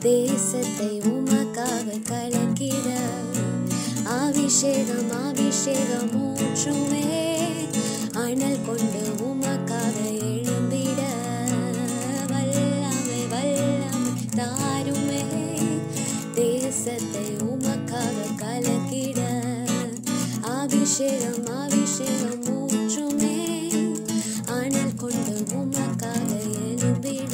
தேசத்தை உமக்காக கலக்கிட அபிஷேகம் அபிஷேகம் ஊற்றுமே அனல் கொண்டு உமக்காக எழும்பிட வல்லமை வல்லமை தாருமே தேசத்தை உமக்காக கலக்கிட அபிஷேகம் அபிஷேகம் ஊற்றுமே அனல் கொண்டு உமக்காக எழும்பிட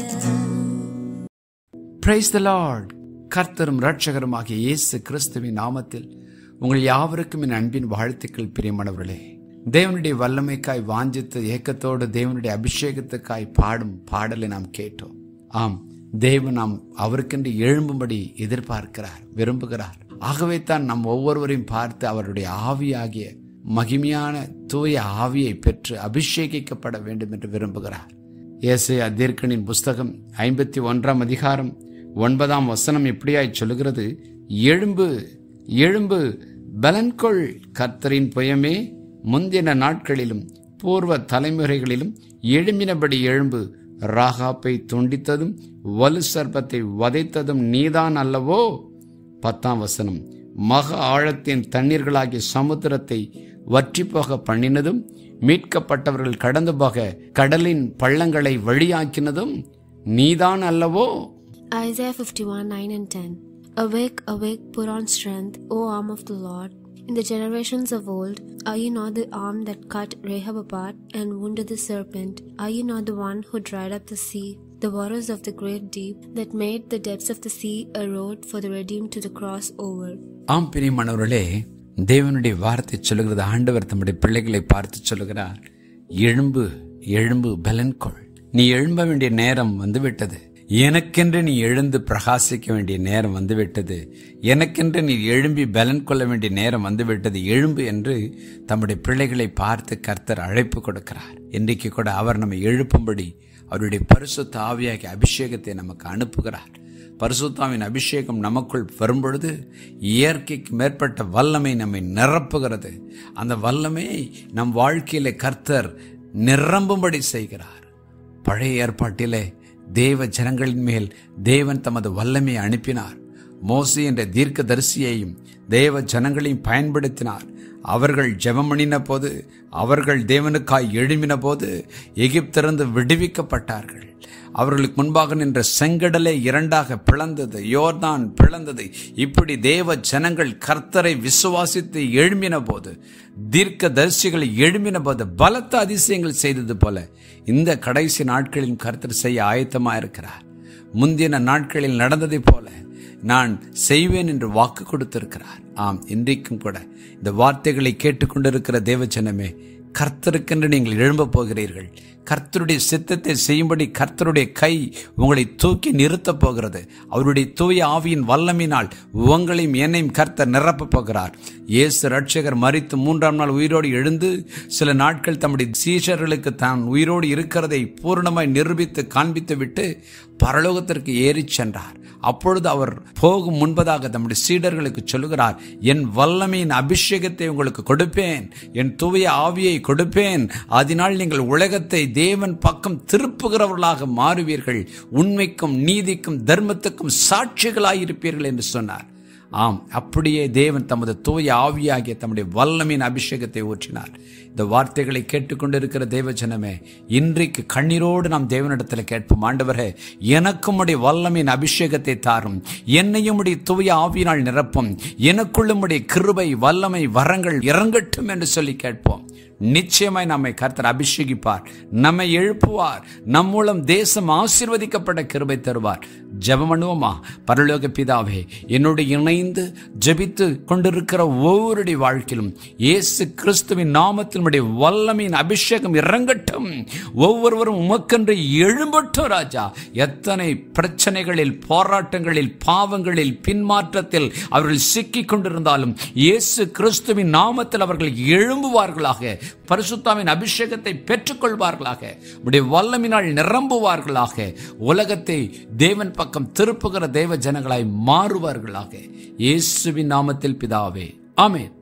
பிரைஸ் த லார்ட் கர்த்தரும் ரட்சகருமாகிய இயேசு கிறிஸ்துவின் நாமத்தில் உங்கள் யாவருக்கும் என் அன்பின் வாழ்த்துக்கள் பிரியமானவர்களே தேவனுடைய வல்லமைக்காய் வாஞ்சித்து ஏக்கத்தோடு தேவனுடைய அபிஷேகத்துக்காய் பாடும் பாடலை நாம் கேட்டோம் ஆம் தேவன் நாம் அவருக்கென்று எழும்பும்படி எதிர்பார்க்கிறார் விரும்புகிறார் ஆகவே தான் நம் ஒவ்வொருவரையும் பார்த்து அவருடைய ஆவியாகிய மகிமையான தூய ஆவியை பெற்று அபிஷேகிக்கப்பட வேண்டும் என்று விரும்புகிறார் ஏசையா தீர்க்கனின் புஸ்தகம் ஐம்பத்தி ஒன்றாம் அதிகாரம் ஒன்பதாம் வசனம் இப்படியாய் சொல்லுகிறது எழும்பு எழும்பு பலன்கொள் கர்த்தரின் புயமே முந்தின நாட்களிலும் பூர்வ தலைமுறைகளிலும் எழும்பினபடி எழும்பு ராகாப்பை துண்டித்ததும் வலு சர்ப்பத்தை வதைத்ததும் நீதான் அல்லவோ பத்தாம் வசனம் மக ஆழத்தின் தண்ணீர்களாகிய சமுத்திரத்தை வற்றி போக பண்ணினதும் மீட்கப்பட்டவர்கள் கடந்து போக கடலின் பள்ளங்களை வழியாக்கினதும் நீதான் அல்லவோ Isaiah 51 9 and 10. Awake, awake, put on strength, O arm of the Lord. In the generations of old, are you not the arm that cut Rahab apart and wounded the serpent? Are you not the one who dried up the sea, the waters of the great deep, that made the depths of the sea a road for the redeemed to the cross over? ஆம் பிரியமானவர்களே தேவனுடைய வார்த்தை சொல்லுகிறது ஆண்டவர் தம்முடைய பிள்ளைகளை பார்த்து சொல்லுகிறார் எழும்பு எழும்பு பலன்கொள் நீ எழும்ப வேண்டிய நேரம் வந்துவிட்டது எனக்கென்று நீ எழுந்து பிரகாசிக்க வேண்டிய நேரம் வந்துவிட்டது எனக்கென்று நீ எழும்பி பலன் கொள்ள வேண்டிய நேரம் வந்துவிட்டது எழும்பு என்று தம்முடைய பிள்ளைகளை பார்த்து கர்த்தர் அழைப்பு கொடுக்கிறார் இன்றைக்கு கூட அவர் நம்மை எழுப்பும்படி அவருடைய பரிசுத்த ஆவியாகிய அபிஷேகத்தை நமக்கு அனுப்புகிறார் பரிசுத்தாவின் அபிஷேகம் நமக்குள் வரும்பொழுது இயற்கைக்கு மேற்பட்ட வல்லமை நம்மை நிரப்புகிறது அந்த வல்லமையை நம் வாழ்க்கையில கர்த்தர் நிரம்பும்படி செய்கிறார் பழைய ஏற்பாட்டிலே தேவ ஜனங்களின் மேல் தேவன் தமது வல்லமையை அனுப்பினார் மோசி என்ற தீர்க்க தரிசியையும் தேவ ஜனங்களையும் பயன்படுத்தினார் அவர்கள் ஜெபமணின போது அவர்கள் தேவனுக்காய் எழுமின போது எகிப்திலிருந்து விடுவிக்கப்பட்டார்கள் அவர்களுக்கு முன்பாக நின்ற செங்கடலை இரண்டாக பிளந்தது யோர்தான் பிளந்தது இப்படி தேவ ஜனங்கள் கர்த்தரை விசுவாசித்து எழும்பின போது தீர்க்க தரிசிகளை எழும்பின போது பலத்த அதிசயங்கள் செய்தது போல இந்த கடைசி நாட்களில் கர்த்தர் செய்ய ஆயத்தமா இருக்கிறார் முந்தின நாட்களில் நடந்ததைப் போல நான் செய்வேன் என்று வாக்கு கொடுத்திருக்கிறார் ஆம் இன்றைக்கும் கூட இந்த வார்த்தைகளை கேட்டுக்கொண்டிருக்கிற தேவச்சனமே கர்த்தருக்கென்று நீங்கள் எழும்ப போகிறீர்கள் கர்த்தருடைய சித்தத்தை செய்யும்படி கர்த்தருடைய கை உங்களை தூக்கி நிறுத்தப் போகிறது அவருடைய தூய ஆவியின் வல்லமினால் உங்களையும் என்னையும் கர்த்தர் நிரப்பப் போகிறார் இயேசு ரட்சகர் மறித்து மூன்றாம் நாள் உயிரோடு எழுந்து சில நாட்கள் தம்முடைய சீஷர்களுக்கு தான் உயிரோடு இருக்கிறதை பூர்ணமாய் நிரூபித்து காண்பித்து விட்டு பரலோகத்திற்கு ஏறிச் சென்றார் அப்பொழுது அவர் போகும் முன்பதாக தம்முடைய சீடர்களுக்கு சொல்லுகிறார் என் வல்லமையின் அபிஷேகத்தை உங்களுக்கு கொடுப்பேன் என் தூய ஆவியை கொடுப்பேன் அதனால் நீங்கள் உலகத்தை தேவன் பக்கம் திருப்புகிறவர்களாக மாறுவீர்கள் உண்மைக்கும் நீதிக்கும் தர்மத்துக்கும் சாட்சிகளாயிருப்பீர்கள் என்று சொன்னார் ஆம் அப்படியே தேவன் தமது தூய ஆவியாகிய தம்முடைய வல்லமையின் அபிஷேகத்தை ஊற்றினார் இந்த வார்த்தைகளை கேட்டுக்கொண்டிருக்கிற தேவ ஜனமே இன்றைக்கு கண்ணீரோடு நாம் தேவனிடத்தில் கேட்போம் ஆண்டவரே எனக்கும் உடைய வல்லமையின் அபிஷேகத்தை தாரும் என்னையும் உடைய தூய ஆவியினால் நிரப்பும் எனக்குள்ளும் உடைய கிருபை வல்லமை வரங்கள் இறங்கட்டும் என்று சொல்லி கேட்போம் நிச்சயமாய் நம்மை கர்த்தர் அபிஷேகிப்பார் நம்மை எழுப்புவார் நம் மூலம் தேசம் ஆசீர்வதிக்கப்பட்ட கிருபை தருவார் ஜெபம் பண்ணுவோமா பரலோக பிதாவே என்னோடு இணைந்து ஜெபித்து கொண்டிருக்கிற ஒவ்வொருடைய வாழ்க்கையிலும் இயேசு கிறிஸ்துவின் நாமத்தில் உடைய வல்லமையின் அபிஷேகம் இறங்கட்டும் ஒவ்வொருவரும் உமக்கென்று எழும்பட்டும் ராஜா எத்தனை பிரச்சனைகளில் போராட்டங்களில் பாவங்களில் பின்மாற்றத்தில் அவர்கள் சிக்கிக் கொண்டிருந்தாலும் இயேசு கிறிஸ்துவின் நாமத்தில் அவர்கள் எழும்புவார்களாக பரிசுத்தாவின் அபிஷேகத்தை பெற்றுக்கொள்வார்களாக உடைய வல்லமினால் நிரம்புவார்களாக உலகத்தை தேவன் பக்கம் திருப்புகிற தேவ ஜனங்களாய் மாறுவார்களாக இயேசுவின் நாமத்தில் பிதாவே ஆமென்